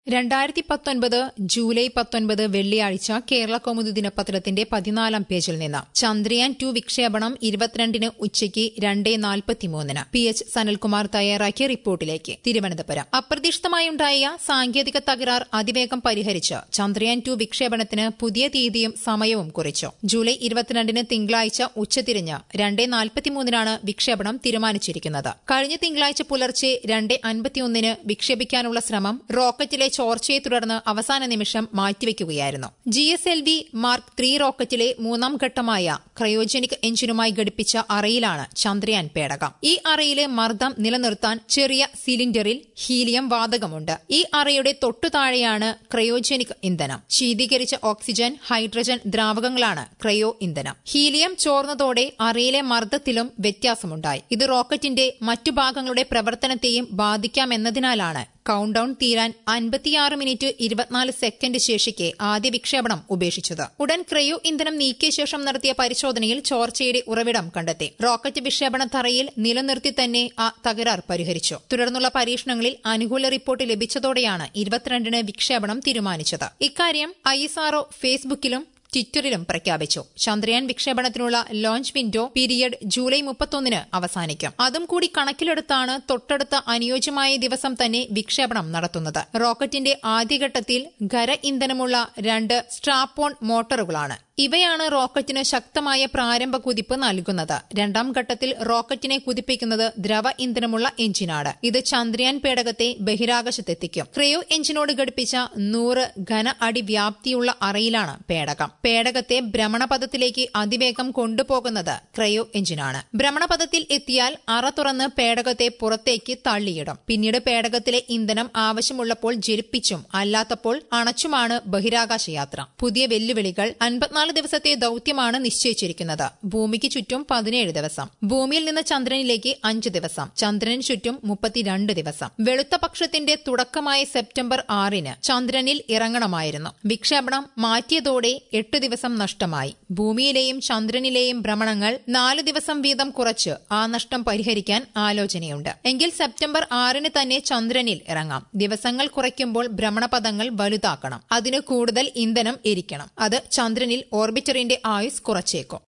രണ്ടായിരത്തി പത്തൊൻപത് ജൂലൈ പത്തൊൻപത് വെള്ളിയാഴ്ച കേരള കൗമുദി ദിനപത്രത്തിന്റെ പതിനാലാം പേജിൽ നിന്ന് ചന്ദ്രയാൻ ടു വിക്ഷേപണം ഇരുപത്തിരണ്ടിന് ഉച്ചയ്ക്ക് രണ്ടേ നാൽപ്പത്തിമൂന്നിന് പി എച്ച് സനൽകുമാർ തയ്യാറാക്കിയ റിപ്പോർട്ടിലേക്ക് തിരുവനന്തപുരം അപ്രതീക്ഷിതമായുണ്ടായ സാങ്കേതിക തകരാർ അതിവേഗം പരിഹരിച്ച് ചന്ദ്രയാൻ ടു വിക്ഷേപണത്തിന് പുതിയ തീയതിയും സമയവും കുറിച്ചു ജൂലൈ ഇരുപത്തിരണ്ടിന് തിങ്കളാഴ്ച ഉച്ചതിരിഞ്ഞ് രണ്ടേ നാൽപ്പത്തിമൂന്നിനാണ് വിക്ഷേപണം തീരുമാനിച്ചിരിക്കുന്നത് കഴിഞ്ഞ തിങ്കളാഴ്ച പുലർച്ചെ രണ്ടേ അൻപത്തിയൊന്നിന് വിക്ഷേപിക്കാനുള്ള ശ്രമം റോക്കറ്റിലെ ചോർച്ചയെ തുടർന്ന് അവസാന നിമിഷം മാറ്റിവെക്കുകയായിരുന്നു G S L V mark three റോക്കറ്റിലെ മൂന്നാം ഘട്ടമായ ക്രയോജനിക് എഞ്ചിനുമായി ഘടിപ്പിച്ച അറയിലാണ് ചന്ദ്രയാൻ പേടകം ഈ അറയിലെ മർദ്ദം നിലനിർത്താൻ ചെറിയ സിലിണ്ടറിൽ ഹീലിയം വാതകമുണ്ട് ഈ അറയുടെ തൊട്ടുതാഴെയാണ് ക്രയോജനിക് ഇന്ധനം ശീതീകരിച്ച ഓക്സിജൻ ഹൈഡ്രജൻ ദ്രാവകങ്ങളാണ് ക്രയോ ഇന്ധനം ഹീലിയം ചോർന്നതോടെ അറയിലെ മർദ്ദത്തിലും വ്യത്യാസമുണ്ടായി ഇത് റോക്കറ്റിന്റെ മറ്റു ഭാഗങ്ങളുടെ പ്രവർത്തനത്തെയും ബാധിക്കാമെന്നതിനാലാണ് കൌണ്ട് ഡൌൺ തീരാൻ അൻപത്തിയാറ് മിനിറ്റ് ഇരുപത്തിനാല് സെക്കൻഡ് ശേഷിക്കെ ആദ്യ വിക്ഷേപണം ഉപേക്ഷിച്ചത് ഉടൻ ക്രയോ ഇന്ധനം നീക്കിയ ശേഷം നടത്തിയ പരിശോധനയിൽ ചോർച്ചയുടെ ഉറവിടം കണ്ടെത്തി റോക്കറ്റ് വിക്ഷേപണ തറയിൽ നിലനിർത്തി തന്നെ ആ തകരാർ പരിഹരിച്ചു തുടർന്നുള്ള പരീക്ഷണങ്ങളിൽ അനുകൂല റിപ്പോർട്ട് ലഭിച്ചതോടെയാണ് ഇരുപത്തിരണ്ടിന് വിക്ഷേപണം തീരുമാനിച്ചത് ഇക്കാര്യം ഐഎസ്ആർഒ ഫേസ്ബുക്കിലും ട്വിറ്ററിലും പ്രഖ്യാപിച്ചു ചന്ദ്രയാൻ വിക്ഷേപണത്തിനുള്ള ലോഞ്ച് വിൻഡോ പീരിയഡ് ജൂലൈ മുപ്പത്തൊന്നിന് അവസാനിക്കും അതും കൂടി കണക്കിലെടുത്താണ് തൊട്ടടുത്ത അനുയോജ്യമായ ദിവസം തന്നെ വിക്ഷേപണം നടത്തുന്നത് റോക്കറ്റിന്റെ ആദ്യഘട്ടത്തിൽ ഖര ഇന്ധനമുള്ള രണ്ട് സ്ട്രാപ്പോൺ മോട്ടോറുകളാണ് ഇവയാണ് റോക്കറ്റിന് ശക്തമായ പ്രാരംഭ കുതിപ്പ് നൽകുന്നത് രണ്ടാം ഘട്ടത്തിൽ റോക്കറ്റിനെ കുതിപ്പിക്കുന്നത് ദ്രവ ഇന്ധനമുള്ള എഞ്ചിനാണ് ഇത് ചന്ദ്രയാൻ പേടകത്തെ ബഹിരാകാശത്തെത്തിക്കും ക്രയോ എഞ്ചിനോട് ഘടിപ്പിച്ച നൂറ് ഘന അടി വ്യാപ്തിയുള്ള അറയിലാണ് പേടകം പേടകത്തെ ഭ്രമണപഥത്തിലേക്ക് അതിവേഗം കൊണ്ടുപോകുന്നത് ക്രയോ എഞ്ചിനാണ് ഭ്രമണപഥത്തിൽ എത്തിയാൽ അറ തുറന്ന് പേടകത്തെ പുറത്തേക്ക് തള്ളിയിടും പിന്നീട് പേടകത്തിലെ ഇന്ധനം ആവശ്യമുള്ളപ്പോൾ ജലിപ്പിച്ചും അല്ലാത്തപ്പോൾ അണച്ചുമാണ് ബഹിരാകാശ യാത്ര പുതിയ വെല്ലുവിളികൾ അൻപത്തിനാല് ദിവസത്തെ ദൌത്യമാണ് നിശ്ചയിച്ചിരിക്കുന്നത് ഭൂമിക്ക് ചുറ്റും പതിനേഴ് ദിവസം ഭൂമിയിൽ നിന്ന് ചന്ദ്രനിലേക്ക് അഞ്ച് ദിവസം ചന്ദ്രന് ചുറ്റും മുപ്പത്തിരണ്ട് ദിവസം വെളുത്ത പക്ഷത്തിന്റെ തുടക്കമായ സെപ്റ്റംബർ ആറിന് ചന്ദ്രനിൽ ഇറങ്ങണമായിരുന്നു വിക്ഷേപണം മാറ്റിയതോടെ എട്ട് ദിവസം നഷ്ടമായി ഭൂമിയിലെയും ചന്ദ്രനിലെയും ഭ്രമണങ്ങൾ നാല് ദിവസം വീതം കുറച്ച് ആ നഷ്ടം പരിഹരിക്കാൻ ആലോചനയുണ്ട് എങ്കിൽ സെപ്റ്റംബർ ആറിന് തന്നെ ചന്ദ്രനിൽ ഇറങ്ങാം ദിവസങ്ങൾ കുറയ്ക്കുമ്പോൾ ഭ്രമണപഥങ്ങൾ വലുതാക്കണം അതിന് കൂടുതൽ ഇന്ധനം എരിക്കണം അത് ചന്ദ്രനിൽ ഓർബിറ്ററിന്റെ ആയുസ് കുറച്ചേക്കും